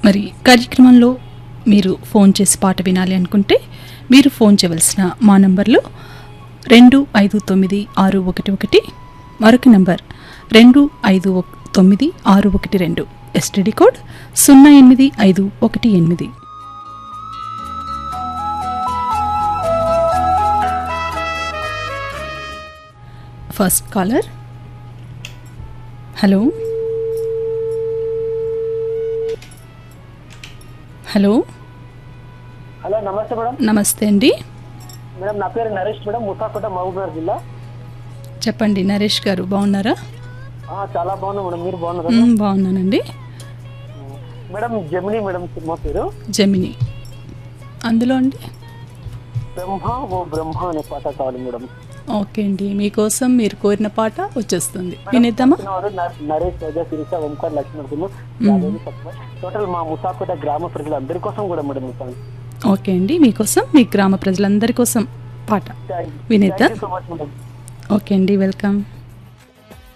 మరి కార్యక్రమంలో మీరు ఫోన్ చేసి పాట వినాలి అనుకుంటే మీరు ఫోన్ చేయవలసిన మా నంబర్లు రెండు ఐదు తొమ్మిది ఆరు ఒకటి ఒకటి మరొక నంబర్ రెండు ఐదు ఒక- తొమ్మిది ఆరు ఒకటి రెండు ఎస్టీడీ కోడ్ సున్నా ఎనిమిది ఐదు ఒకటి ఎనిమిది first caller hello hello hello నమస్తే మేడం నమస్తే అండి మేడం నా పేరు నరేష్ మేడం ముసాకోట మహబూబ్నగర్ జిల్లా చెప్పండి నరేష్ గారు బాగున్నారా ఆ, చాలా బాగున్నా మేడం మీరు బాగున్నారా మ్మ్, బాగున్నానండి మేడం జమిని మేడం సినిమా పేరు జమిని అందులో అండి బ్రహ్మ ఓ బ్రహ్మ అనే పాట కావాలి మేడం ఓకే అండి మీకోసం మీరు కోరిన పాట వచ్చేస్తుంది వినేద్దామా వారు న- నరేష్ రాజా శిరీష ఓంకార్ లక్ష్మణులు టోటల్ మా ముసాకోట గ్రామ ప్రజలందరి కోసం కూడా మేడం ఈ సాంగ్ ఓకే అండి మీకోసం మీ గ్రామ ప్రజలందరి కోసం పాట థ్యాంక్ వినేద్దాం you so much madam okay అండి వెల్కమ్